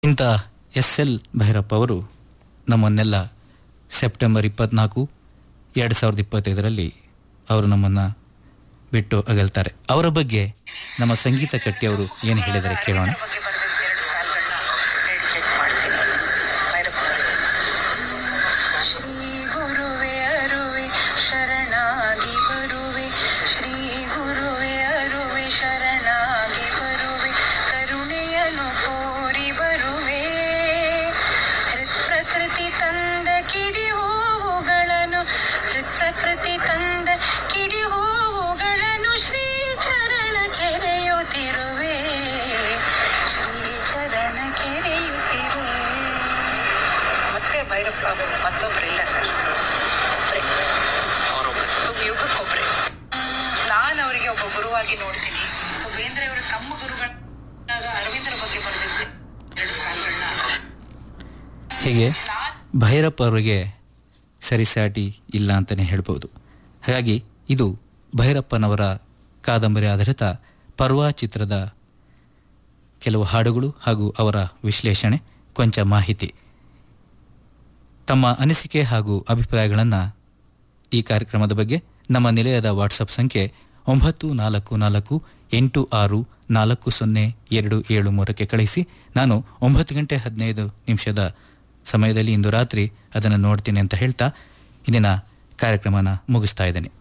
ಇಂಥ S L Bhyrappa ಅವರು ನಮ್ಮನ್ನೆಲ್ಲ ಸೆಪ್ಟೆಂಬರ್ ಇಪ್ಪತ್ನಾಲ್ಕು ಎರಡು ಸಾವಿರದ ಇಪ್ಪತ್ತೈದರಲ್ಲಿ ಅವರು ನಮ್ಮನ್ನು ಬಿಟ್ಟು ಅಗಲ್ತಾರೆ ಅವರ ಬಗ್ಗೆ ನಮ್ಮ ಸಂಗೀತ ಕಟ್ಟಿಯವರು ಏನು ಹೇಳಿದರೆ ಕೇಳೋಣ ಬಗ್ಗೆ ಬರೆದಿದ್ದ ಎರಡು ಸಾಲುಗಳನ್ನ ಡೆಡಿಕೇಟ್ ಮಾಡ್ತೀನಿ ಭೈರಪ್ಪನವರಿಗೆ ಶ್ರೀ ಗುರುವೆ ಅರುವೆ ಶರಣಾಗಿ ಬರುವೆ ಶ್ರೀ ಗುರುವೆ ಅರುವೆ ಶರಣಾಗಿ ಬರುವೆ ಕರುಣೆಯನ್ನು ಕೋರಿ ಬರುವೆ ಹೃತ್ಪ್ರಕೃತಿ ತಂದ ಕಿಡಿ ಹೂವುಗಳನ್ನು ಹೃತ್ಪ್ರಕೃತಿ ತಂದ ಕಿಡಿ ಹೂವುಗಳನ್ನು ಶ್ರೀ ಚರಣ ಕೆರೆಯುತ್ತಿರುವೆ ಶ್ರೀ ಚರಣ ಕೆರೆಯುತ್ತಿರುವೆ ಮತ್ತೆ ಭೈರಪ್ಪ ಮತ್ತೊಬ್ರಿಲ್ಲ ಸರ್ ಒಬ್ರೆ ಯುಗಕ್ಕೊಬ್ರೆ ನಾನು ಅವರಿಗೆ ಒಬ್ಬ ಗುರುವಾಗಿ ನೋಡ್ತೀನಿ ಸೊ ಬೇಂದ್ರೆ ಅವರು ತಮ್ಮ ಗುರುಗಳಾದ ಅರವಿಂದರ ಬಗ್ಗೆ ಬರೆದಿದ್ದೆ ಎರಡು ಸಾಲುಗಳನ್ನ ಹೀಗೆ ನಾನು ಭೈರಪ್ಪ ಅವರಿಗೆ ಸರಿಸಾಟಿ ಇಲ್ಲ ಅಂತಲೇ ಹೇಳ್ಬೋದು ಹಾಗಾಗಿ ಇದು ಭೈರಪ್ಪನವರ ಕಾದಂಬರಿ ಆಧಾರಿತ ಪರ್ವ ಚಿತ್ರದ ಕೆಲವು ಹಾಡುಗಳು ಹಾಗೂ ಅವರ ವಿಶ್ಲೇಷಣೆ ಕೊಂಚ ಮಾಹಿತಿ ತಮ್ಮ ಅನಿಸಿಕೆ ಹಾಗೂ ಅಭಿಪ್ರಾಯಗಳನ್ನು ಈ ಕಾರ್ಯಕ್ರಮದ ಬಗ್ಗೆ ನಮ್ಮ ನಿಲಯದ ವಾಟ್ಸಪ್ ಸಂಖ್ಯೆ ಒಂಬತ್ತು ನಾಲ್ಕು ನಾಲ್ಕು ಎಂಟು ಆರು ನಾಲ್ಕು ಸೊನ್ನೆ ಎರಡು ಏಳು ಮೂರಕ್ಕೆ ಕಳಿಸಿ ನಾನು ಒಂಬತ್ತು ಗಂಟೆ ಹದಿನೈದು ನಿಮಿಷದ ಸಮಯದಲ್ಲಿ ಇಂದು ರಾತ್ರಿ ಅದನ್ನು ನೋಡ್ತೀನಿ ಅಂತ ಹೇಳ್ತಾ ಇಂದಿನ ಕಾರ್ಯಕ್ರಮನ ಮುಗಿಸ್ತಾ ಇದ್ದೇನೆ